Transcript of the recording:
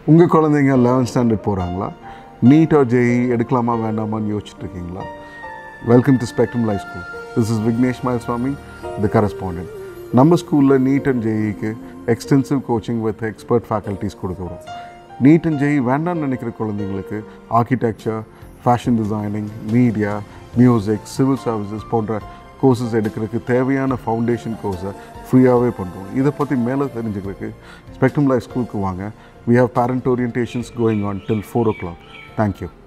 உங்கள் குழந்தைங்க eleventh standard போகிறாங்களா நீட் ஆர் ஜேஇ எடுக்கலாமா வேண்டாமான்னு யோசிச்சுட்டு இருக்கீங்களா welcome to Spectrum Life School this is Vignesh Swami the correspondent நம்ம ஸ்கூலில் நீட் அண்ட் ஜேஇக்கு extensive coaching with expert faculties கொடுக்குறோம் நீட் அண்ட் ஜேஇ வேண்டாம்னு நினைக்கிற குழந்தைங்களுக்கு architecture fashion designing media music civil services போன்ற கோர்சஸ் எடுக்கிறதுக்கு தேவையான ஃபவுண்டேஷன் கோர்ஸை ஃப்ரீயாகவே பண்ணுறோம் இதை பற்றி மேலே தெரிஞ்சுக்கிறதுக்கு ஸ்பெக்ட்ரம் லைஃப் ஸ்கூலுக்கு வாங்க we have parent orientations going on till four o'clock thank you